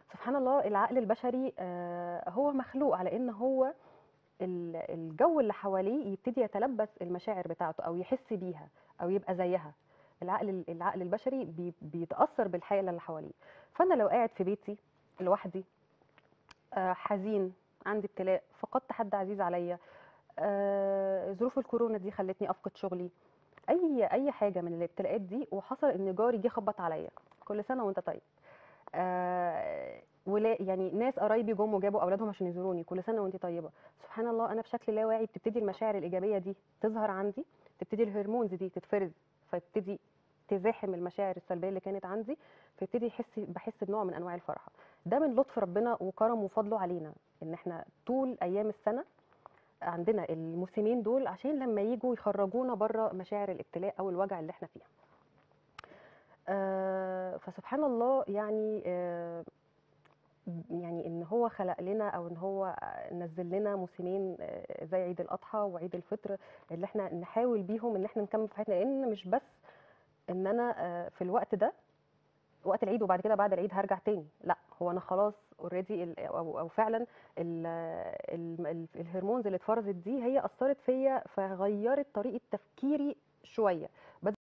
سبحان الله العقل البشري آه، هو مخلوق على ان هو ال- الجو اللي حواليه يبتدي يتلبس المشاعر بتاعته او يحس بيها او يبقى زيها العقل العقل البشري بي- بيتاثر بالحاله اللي حواليه فانا لو قاعد في بيتي لوحدي آه، حزين عندي ابتلاء فقدت حد عزيز عليا آه، ظروف الكورونا دي خلتني افقد شغلي اي اي حاجه من الابتلاءات دي وحصل ان جاري جه خبط عليا كل سنه وانت طيب آه ولا يعني ناس قرايبي جم وجابوا اولادهم عشان يزوروني كل سنه وانت طيبه سبحان الله انا بشكل لا واعي بتبتدي المشاعر الايجابيه دي تظهر عندي تبتدي الهرمونز دي تتفرز فيبتدي تزاحم المشاعر السلبيه اللي كانت عندي فيبتدي يحس بحس بنوع من انواع الفرحه ده من لطف ربنا وكرمه وفضله علينا ان احنا طول ايام السنه عندنا الموسمين دول عشان لما يجوا يخرجونا بره مشاعر الابتلاء او الوجع اللي احنا فيها آه، فسبحان الله يعني آه، يعني ان هو خلق لنا او ان هو نزل لنا موسمين آه، زي عيد الاضحى وعيد الفطر اللي احنا نحاول بيهم ان احنا نكمل في حياتنا لان مش بس ان انا آه، في الوقت ده وقت العيد وبعد كده بعد العيد هرجع تاني لا هو انا خلاص اوريدي او او فعلا ال ال ال الهرمونز اللي اتفرزت دي هي اثرت فيا فغيرت طريقه تفكيري شويه